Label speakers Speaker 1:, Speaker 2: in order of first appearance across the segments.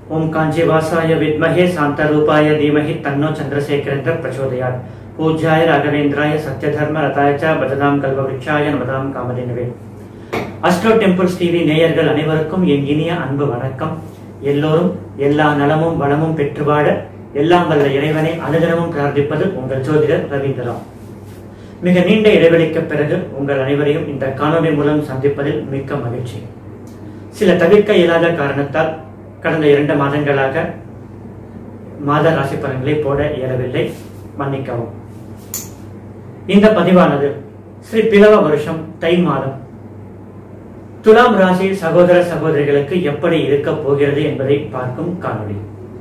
Speaker 1: ஓம் காஞ்சிவாசாய வித்மஹே சாந்தரூபாய தீமஹி தன்னோ சந்திரசேகரேந்திர பிரச்சோதயாத் பூஜ்யாய ராகவேந்திராய சத்யதர்ம ரதாய ச பஜதாம் கல்பவிருட்சாய நமதாம் காமதேனவே அஸ்ட்ரோ டெம்பிள்ஸ் டிவி நேயர்கள் அனைவருக்கும் என் இனிய அன்பு வணக்கம் எல்லோரும் எல்லா நலமும் வளமும் பெற்று வாழ எல்லாம் வல்ல இறைவனை அனுதினமும் பிரார்த்திப்பது உங்கள் ஜோதிடர் ரவீந்திரா மிக நீண்ட இடைவெளிக்கு பிறகு உங்கள் அனைவரையும் இந்த காணொளி மூலம் சந்திப்பதில் மிக்க மகிழ்ச்சி சில தவிர்க்க இயலாத காரணத்தால் கடந்த இரண்டு மாதங்களாக மாத ராசி பலன்களை போட இயலவில்லை மன்னிக்கவும் இந்த பதிவானது ஸ்ரீ பிளவ வருஷம் தை மாதம் துலாம் ராசி சகோதர சகோதரிகளுக்கு எப்படி இருக்க போகிறது என்பதை பார்க்கும் காணொளி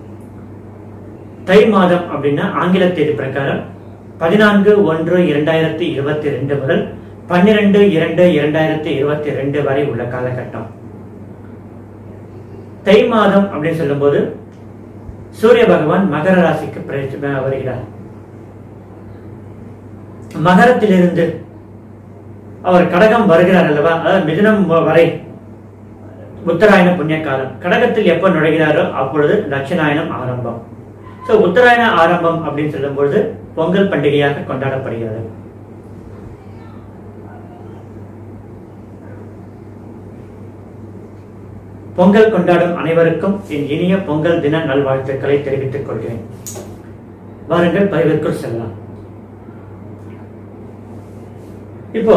Speaker 1: தை மாதம் அப்படின்னா ஆங்கில தேதி பிரகாரம் பதினான்கு ஒன்று இரண்டாயிரத்தி இருபத்தி ரெண்டு முதல் பன்னிரெண்டு இரண்டு இரண்டாயிரத்தி இருபத்தி ரெண்டு வரை உள்ள காலகட்டம் தை மாதம் அப்படின்னு சொல்லும்போது சூரிய பகவான் மகர ராசிக்கு பிரவேசி- வருகிறார் மகரத்திலிருந்து அவர் கடகம் வருகிறார் அல்லவா அதாவது மிதுனம் வரை உத்தராயண புண்ணிய காலம் கடகத்தில் எப்ப நுழைகிறாரோ அப்பொழுது தட்சிணாயனம் ஆரம்பம் சோ உத்தராயண ஆரம்பம் அப்படின்னு சொல்லும்பொழுது பொங்கல் பண்டிகையாக கொண்டாடப்படுகிறது பொங்கல் கொண்டாடும் அனைவருக்கும் என் இனிய பொங்கல் தின நல்வாழ்த்துக்களை தெரிவித்துக் கொள்கிறேன் வாருங்கள் பதிவிற்குள் செல்லலாம் இப்போ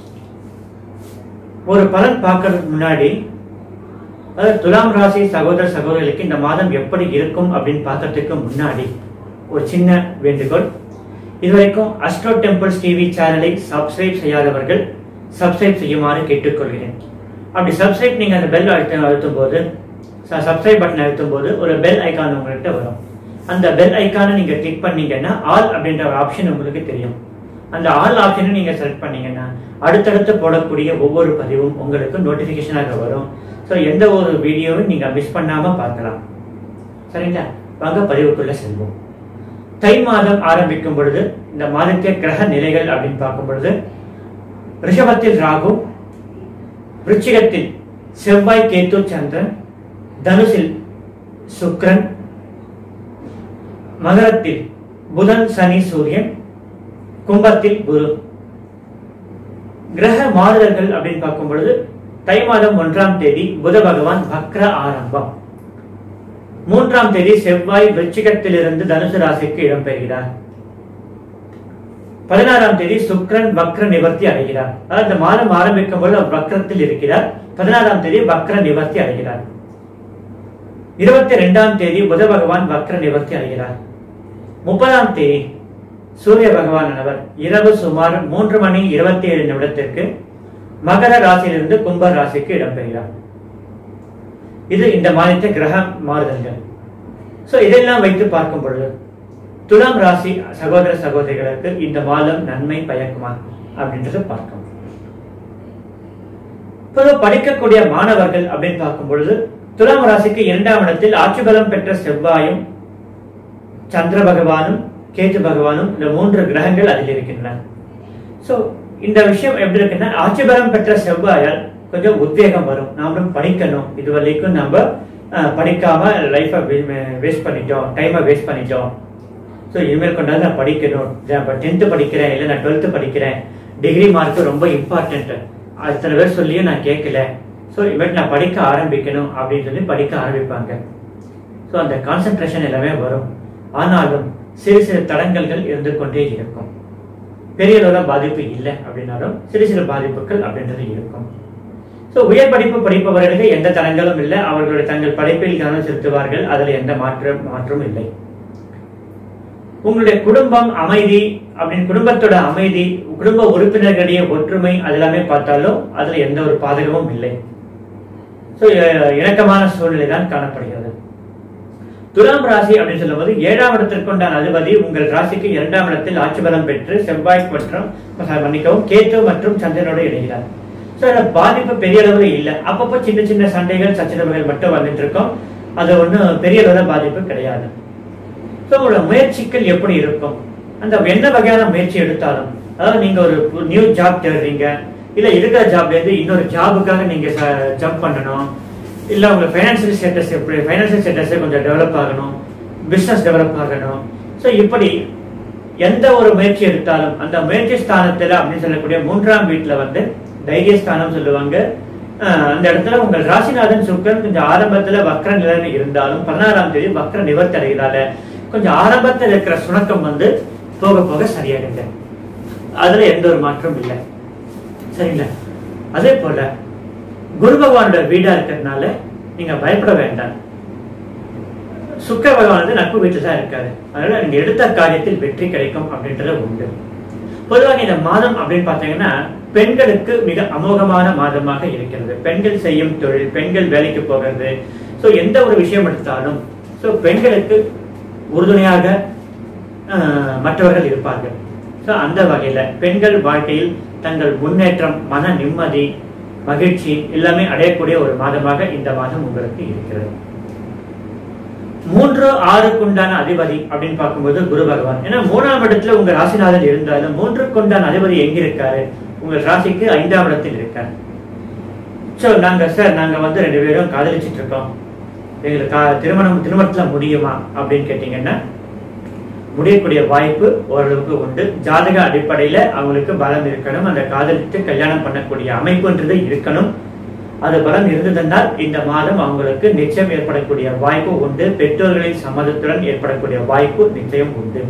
Speaker 1: ஒரு பலன் பார்க்கறதுக்கு முன்னாடி அதாவது துலாம் ராசி சகோதர சகோதரிகளுக்கு இந்த மாதம் எப்படி இருக்கும் அப்படின்னு பார்க்கறதுக்கு முன்னாடி ஒரு சின்ன வேண்டுகோள் இதுவரைக்கும் அஸ்ட்ரோ டெம்பிள்ஸ் டிவி சேனலை சப்ஸ்கிரைப் செய்யாதவர்கள் சப்ஸ்கிரைப் செய்யுமாறு கேட்டுக்கொள்கிறேன் அப்படி சப்ஸ்கிரைப் நீங்க அந்த பெல் அழுத்த அழுத்தும் போது சப்ஸ்கிரைப் பட்டன் அழுத்தும் போது ஒரு பெல் ஐகான் உங்கள்கிட்ட வரும் அந்த பெல் ஐகானை நீங்க கிளிக் பண்ணீங்கன்னா ஆல் அப்படின்ற ஒரு ஆப்ஷன் உங்களுக்கு தெரியும் அந்த ஆல் ஆப்ஷனை நீங்க செலக்ட் பண்ணீங்கன்னா அடுத்தடுத்து போடக்கூடிய ஒவ்வொரு பதிவும் உங்களுக்கு நோட்டிபிகேஷனாக வரும் ஸோ எந்த ஒரு வீடியோவும் நீங்க மிஸ் பண்ணாம பார்க்கலாம் சரிங்களா வாங்க பதிவுக்குள்ள செல்வோம் தை மாதம் ஆரம்பிக்கும் பொழுது இந்த மாதத்திய கிரக நிலைகள் அப்படின்னு பார்க்கும் பொழுது ரிஷபத்தில் ராகு விருச்சிகத்தில் செவ்வாய் கேத்து சந்திரன் தனுசில் சுக்கிரன் மகரத்தில் புதன் சனி சூரியன் கும்பத்தில் குரு கிரக மாறுதல்கள் அப்படின்னு பார்க்கும் பொழுது தை மாதம் ஒன்றாம் தேதி புத பகவான் வக்ர ஆரம்பம் மூன்றாம் தேதி செவ்வாய் விருச்சிகத்திலிருந்து தனுசு ராசிக்கு இடம்பெறுகிறார் பதினாறாம் தேதி சுக்கிரன் வக்ர நிவர்த்தி அடைகிறார் அதாவது இந்த மாதம் ஆரம்பிக்கும் பொழுது அவர் வக்ரத்தில் இருக்கிறார் பதினாறாம் தேதி வக்ர நிவர்த்தி அடைகிறார் இருபத்தி ரெண்டாம் தேதி புத பகவான் வக்ர நிவர்த்தி அடைகிறார் முப்பதாம் தேதி சூரிய பகவானவர் இரவு சுமார் மூன்று மணி இருபத்தி ஏழு நிமிடத்திற்கு மகர ராசியிலிருந்து கும்ப ராசிக்கு இடம்பெறுகிறார் இது இந்த மாதத்தை கிரக மாறுதல்கள் சோ இதெல்லாம் வைத்து பார்க்கும் பொழுது துலாம் ராசி சகோதர சகோதரிகளுக்கு இந்த மாதம் நன்மை பயக்குமா அப்படின்றத பார்க்கணும் பொதுவா படிக்கக்கூடிய மாணவர்கள் அப்படின்னு பார்க்கும் பொழுது துலாம் ராசிக்கு இரண்டாம் இடத்தில் ஆட்சி பலம் பெற்ற செவ்வாயும் சந்திர பகவானும் கேது பகவானும் இந்த மூன்று கிரகங்கள் அதில் இருக்கின்றன சோ இந்த விஷயம் எப்படி இருக்குன்னா ஆட்சி பலம் பெற்ற செவ்வாயால் கொஞ்சம் உத்வேகம் வரும் நாமளும் படிக்கணும் இது வரைக்கும் நம்ம அஹ், படிக்காம லைஃபை வேஸ்ட் பண்ணிட்டோம் டைமை வேஸ்ட் பண்ணிட்டோம் ஸோ இனிமேல் கொண்டாந்து நான் படிக்கணும் இப்போ டென்த்து படிக்கிறேன் இல்லை நான் டுவெல்த்து படிக்கிறேன் டிகிரி மார்க் ரொம்ப இம்பார்ட்டன்ட் அத்தனை பேர் சொல்லியும் நான் கேட்கல ஸோ இனிமேல் நான் படிக்க ஆரம்பிக்கணும் அப்படின்னு சொல்லி படிக்க ஆரம்பிப்பாங்க ஸோ அந்த கான்சென்ட்ரேஷன் எல்லாமே வரும் ஆனாலும் சிறு சிறு தடங்கல்கள் இருந்து கொண்டே இருக்கும் பெரிய அளவுல பாதிப்பு இல்லை அப்படின்னாலும் சிறு சிறு பாதிப்புகள் அப்படின்றது இருக்கும் ஸோ உயர் படிப்பு படிப்பவர்களுக்கு எந்த தடங்களும் இல்லை அவர்களுடைய தங்கள் படிப்பில் கவனம் செலுத்துவார்கள் அதில் எந்த மாற்றம் மாற்றமும் இல்லை உங்களுடைய குடும்பம் அமைதி அப்படின்னு குடும்பத்தோட அமைதி குடும்ப உறுப்பினர்களுடைய ஒற்றுமை அது எல்லாமே பார்த்தாலும் அதுல எந்த ஒரு பாதகமும் இல்லை ஸோ இணக்கமான சூழ்நிலை தான் காணப்படுகிறது துலாம் ராசி அப்படின்னு சொல்லும்போது ஏழாம் இடத்திற்குண்டான அதிபதி உங்கள் ராசிக்கு இரண்டாம் இடத்தில் ஆட்சி பலம் பெற்று செவ்வாய் மற்றும் மன்னிக்கவும் கேத்து மற்றும் சந்திரனோடு இணைகிறார் ஸோ அதில் பாதிப்பு பெரிய அளவில் இல்லை அப்பப்போ சின்ன சின்ன சண்டைகள் சச்சரவுகள் மட்டும் வந்துட்டு இருக்கும் அது ஒன்றும் பெரிய அளவில் பாதிப்பு கிடையாது ஸோ உங்களோட முயற்சிகள் எப்படி இருக்கும் அந்த என்ன வகையான முயற்சி எடுத்தாலும் அதாவது நீங்க ஒரு நியூ ஜாப் தேடுறீங்க இல்ல இருக்கிற ஜாப்ல இருந்து இன்னொரு ஜாபுக்காக நீங்க ஜம்ப் பண்ணணும் இல்ல உங்க ஃபைனான்சியல் ஸ்டேட்டஸ் எப்படி ஃபைனான்சியல் ஸ்டேட்டஸ் கொஞ்சம் டெவலப் ஆகணும் பிசினஸ் டெவலப் ஆகணும் ஸோ இப்படி எந்த ஒரு முயற்சி எடுத்தாலும் அந்த முயற்சி ஸ்தானத்துல அப்படின்னு சொல்லக்கூடிய மூன்றாம் வீட்டுல வந்து தைரிய ஸ்தானம் சொல்லுவாங்க அஹ் அந்த இடத்துல உங்கள் ராசிநாதன் சுக்கரன் கொஞ்சம் ஆரம்பத்துல வக்ர நிலைமை இருந்தாலும் பதினாறாம் தேதி வக்ர நிவர்த்தி அடைகிறால கொஞ்சம் ஆரம்பத்துல இருக்கிற சுணக்கம் வந்து போக போக சரியாகுங்க அதுல எந்த ஒரு மாற்றமும் இல்லை சரிங்களா அதே போல குரு பகவானோட வீடா இருக்கிறதுனால நீங்க பயப்பட வேண்டாம் சுக்க பகவான் வந்து நட்பு வீட்டில் தான் இருக்காரு அதனால நீங்க எடுத்த காரியத்தில் வெற்றி கிடைக்கும் அப்படின்றது உண்டு பொதுவாக இந்த மாதம் அப்படின்னு பார்த்தீங்கன்னா பெண்களுக்கு மிக அமோகமான மாதமாக இருக்கிறது பெண்கள் செய்யும் தொழில் பெண்கள் வேலைக்கு போகிறது ஸோ எந்த ஒரு விஷயம் எடுத்தாலும் ஸோ பெண்களுக்கு உறுதுணையாக ஆஹ், மற்றவர்கள் இருப்பார்கள் ஸோ அந்த வகையில பெண்கள் வாழ்க்கையில் தங்கள் முன்னேற்றம் மன நிம்மதி மகிழ்ச்சி எல்லாமே அடையக்கூடிய ஒரு மாதமாக இந்த மாதம் உங்களுக்கு இருக்கிறது மூன்று ஆறுக்குண்டான அதிபதி அப்படின்னு பார்க்கும்போது குரு பகவான் ஏன்னா மூணாம் இடத்துல உங்க ராசிநாதன் இருந்தாலும் மூன்றுக்குண்டான அதிபதி எங்க இருக்காரு உங்க ராசிக்கு ஐந்தாம் இடத்தில் இருக்காரு சோ நாங்க சார் நாங்க வந்து ரெண்டு பேரும் காதலிச்சிட்டு இருக்கோம் எங்களுக்கு கா- திருமணம் திருமணத்துல முடியுமா அப்படின்னு கேட்டீங்கன்னா முடியக்கூடிய வாய்ப்பு ஓரளவுக்கு உண்டு ஜாதக அடிப்படையில அவங்களுக்கு பலம் இருக்கணும் அந்த காதலித்து கல்யாணம் பண்ணக்கூடிய அமைப்புன்றது இருக்கணும் அது பலம் இருந்ததென்றால் இந்த மாதம் அவங்களுக்கு நிச்சயம் ஏற்படக்கூடிய வாய்ப்பு உண்டு பெற்றோர்களின் சம்மதத்துடன் ஏற்படக்கூடிய வாய்ப்பு நிச்சயம் உண்டு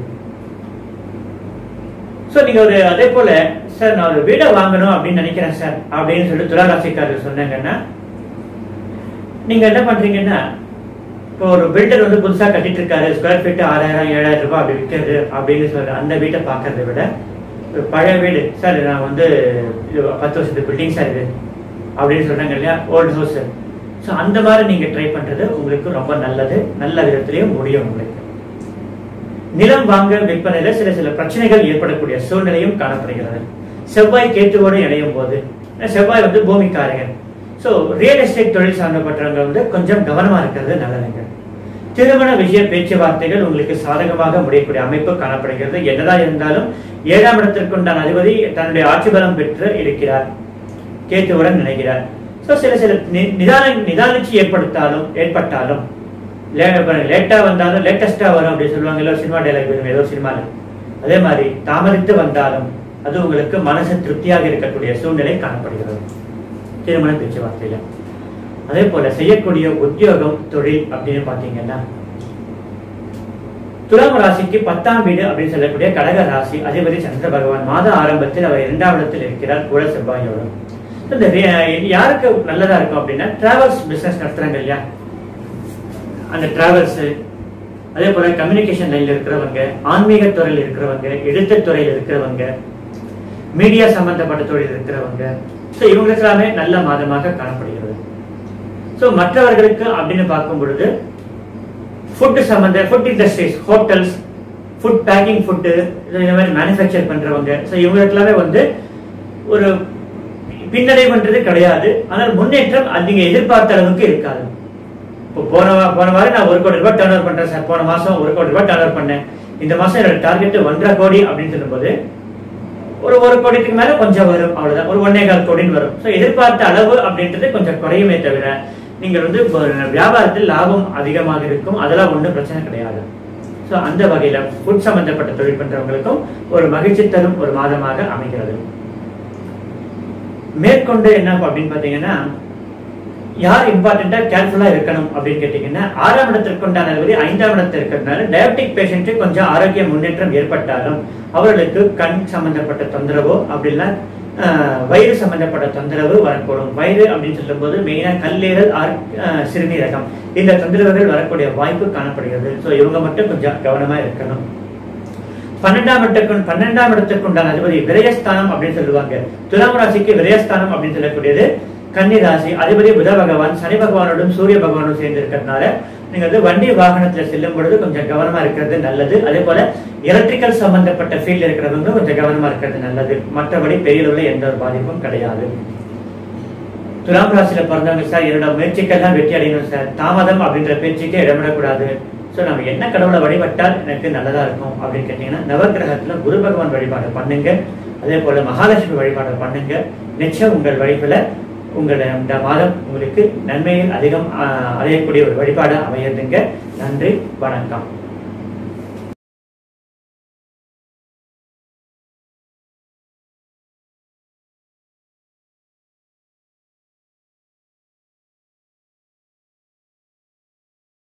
Speaker 1: சோ நீங்க ஒரு அதே போல சார் நான் ஒரு வீடை வாங்கணும் அப்படின்னு நினைக்கிறேன் சார் அப்படின்னு சொல்லி துளாராசிக்காரர் சொன்னாங்கன்னா நீங்க என்ன பண்றீங்கன்னா இப்போ ஒரு பில்டர் வந்து புதுசா கட்டிட்டு இருக்காரு ஸ்கொயர் ஃபீட் ஆறாயிரம் ஏழாயிரம் ரூபாய் அப்படி விற்கிறது அப்படின்னு சொல்ற அந்த வீட்டை பார்க்கறதை விட ஒரு பழைய வீடு சார் நான் வந்து இது பத்து வருஷத்து பில்டிங் சார் இது அப்படின்னு சொன்னாங்க இல்லையா ஓல்டு ஹவுஸ் ஸோ அந்த மாதிரி நீங்க ட்ரை பண்றது உங்களுக்கு ரொம்ப நல்லது நல்ல விதத்திலையும் முடியும் உங்களுக்கு நிலம் வாங்க விற்பனையில சில சில பிரச்சனைகள் ஏற்படக்கூடிய சூழ்நிலையும் காணப்படுகிறது செவ்வாய் கேத்துவோடு இணையும் போது செவ்வாய் வந்து பூமிக்காரகன் ஸோ ரியல் எஸ்டேட் தொழில் சார்ந்தப்பட்டவங்க வந்து கொஞ்சம் கவனமா இருக்கிறது நல்லதுங்க திருமண விஷய பேச்சுவார்த்தைகள் உங்களுக்கு சாதகமாக முடியக்கூடிய அமைப்பு காணப்படுகிறது என்னதான் இருந்தாலும் ஏழாம் இடத்திற்கு உண்டான அதிபதி தன்னுடைய ஆட்சி பலம் பெற்று இருக்கிறார் கேத்துவுடன் நினைக்கிறார் ஸோ சில சில நி- நிதான நிதானிச்சு ஏற்படுத்தாலும் ஏற்பட்டாலும் லேட்டா வந்தாலும் லேட்டஸ்டா வரும் அப்படின்னு சொல்லுவாங்க இல்ல சினிமா டைலாக் வரும் ஏதோ சினிமால அதே மாதிரி தாமதித்து வந்தாலும் அது உங்களுக்கு மனசு திருப்தியாக இருக்கக்கூடிய சூழ்நிலை காணப்படுகிறது திருமண பேச்சுவார்த்தையில அதே போல செய்யக்கூடிய உத்தியோகம் தொழில் அப்படின்னு பாத்தீங்கன்னா துலாம் ராசிக்கு பத்தாம் வீடு அப்படின்னு சொல்லக்கூடிய கடக ராசி அதிபதி சந்திர பகவான் மாத ஆரம்பத்தில் அவர் இரண்டாம் இடத்தில் இருக்கிறார் கூட செவ்வாயோடு இந்த வே- யாருக்கு நல்லதா இருக்கும் அப்படின்னா டிராவல்ஸ் பிசினஸ் நடத்துறாங்க இல்லையா அந்த டிராவல்ஸ் அதே போல கம்யூனிகேஷன் லைன்ல இருக்கிறவங்க ஆன்மீக துறையில் இருக்கிறவங்க எழுத்து துறையில் இருக்கிறவங்க மீடியா சம்பந்தப்பட்ட தொழில் இருக்கிறவங்க ஸோ இவங்களுக்கு எல்லாமே நல்ல மாதமாக காணப்படுகிறது ஸோ மற்றவர்களுக்கு அப்படின்னு பார்க்கும் பொழுது ஃபுட் சம்பந்த food industries hotels food packing food இந்த மாதிரி மேனுஃபேக்சர் பண்றவங்க ஸோ இவங்களுக்கு எல்லாமே வந்து ஒரு பின்னடைவுன்றது கிடையாது ஆனால் முன்னேற்றம் அது நீங்க எதிர்பார்த்த அளவுக்கு இருக்காது இப்போ போன வா- போன வாரம் நான் ஒரு கோடி ரூபாய் டர்ன் ஓவர் பண்றேன் சார் போன மாசம் ஒரு கோடி ரூபாய் டர்ன் ஓவர் பண்ணேன் இந்த மாசம் என்னோட டார்கெட் ஒன்றரை கோடி அப்படின்னு சொல்லும்போது ஒரு ஒரு கோடிக்கு மேல கொஞ்சம் வரும் அவ்வளவுதான் ஒரு ஒன்னே கால் கோடின்னு வரும் ஸோ எதிர்பார்த்த அளவு அப்படின்றது கொஞ்சம் குறையுமே தவிர நீங்கள் வந்து இப்போ வியாபாரத்தில் லாபம் அதிகமாக இருக்கும் அதெல்லாம் ஒன்றும் பிரச்சனை கிடையாது ஸோ அந்த வகையில ஃபுட் சம்பந்தப்பட்ட தொழில் பண்றவங்களுக்கும் ஒரு மகிழ்ச்சி தரும் ஒரு மாதமாக அமைகிறது மேற்கொண்டு என்ன அப்படின்னு பாத்தீங்கன்னா யார் இம்பார்ட்டண்டா கேர்ஃபுல்லா இருக்கணும் அப்படின்னு கேட்டீங்கன்னா ஆறாம் இடத்திற்கு உண்டான அதிபதி ஐந்தாம் இடத்தில் இருக்கிறதுனால டயபெட்டிக் பேஷண்ட்டு கொஞ்சம் ஆரோக்கிய முன்னேற்றம் ஏற்பட்டாலும் அவர்களுக்கு கண் சம்பந்தப்பட்ட தொந்தரவோ அப்படின்னா ஆஹ், வயிறு சம்பந்தப்பட்ட தொந்தரவு வரக்கூடும் வயிறு அப்படின்னு சொல்லும்போது மெயினா கல்லீரல் ஆர் ஆஹ், சிறுநீரகம் இந்த தொந்தரவுகள் வரக்கூடிய வாய்ப்பு காணப்படுகிறது ஸோ இவங்க மட்டும் கொஞ்சம் கவனமா இருக்கணும் பன்னெண்டாம் இடத்துக்கு பன்னெண்டாம் இடத்துக்கு உண்டான அதிபதி விரயஸ்தானம் அப்படின்னு சொல்லுவாங்க துலாம் ராசிக்கு விரயஸ்தானம் அப்படின்னு சொல்லக்கூடியது கன்னி ராசி அதிபதி புத பகவான் சனி பகவானோடும் சூரிய பகவானோடும் சேர்ந்து இருக்கிறதுனால நீங்க வந்து வண்டி வாகனத்துல செல்லும் பொழுது கொஞ்சம் கவனமா இருக்கிறது நல்லது அதே போல எலக்ட்ரிக்கல் சம்பந்தப்பட்ட ஃபீல்ட் இருக்கிறவங்க கொஞ்சம் கவனமா இருக்கிறது நல்லது மற்றபடி பெரிய அளவுல எந்த ஒரு பாதிப்பும் கிடையாது துலாம் ராசியில பிறந்தவங்க சார் என்னோட முயற்சிக்கெல்லாம் வெற்றி அடையணும் சார் தாமதம் அப்படின்ற பேச்சுக்கே இடமிடக்கூடாது ஸோ நம்ம என்ன கடவுளை வழிபட்டால் எனக்கு நல்லதா இருக்கும் அப்படின்னு கேட்டீங்கன்னா நவக்கிரகத்துல குரு பகவான் வழிபாடு பண்ணுங்க அதே போல மகாலட்சுமி வழிபாடு பண்ணுங்க நிச்சயம் உங்கள் வழிபுல உங்களோட இந்த மாதம் உங்களுக்கு நன்மையில் அதிகம் ஆஹ், அடையக்கூடிய ஒரு வழிபாடு அமையதுங்க நன்றி வணக்கம்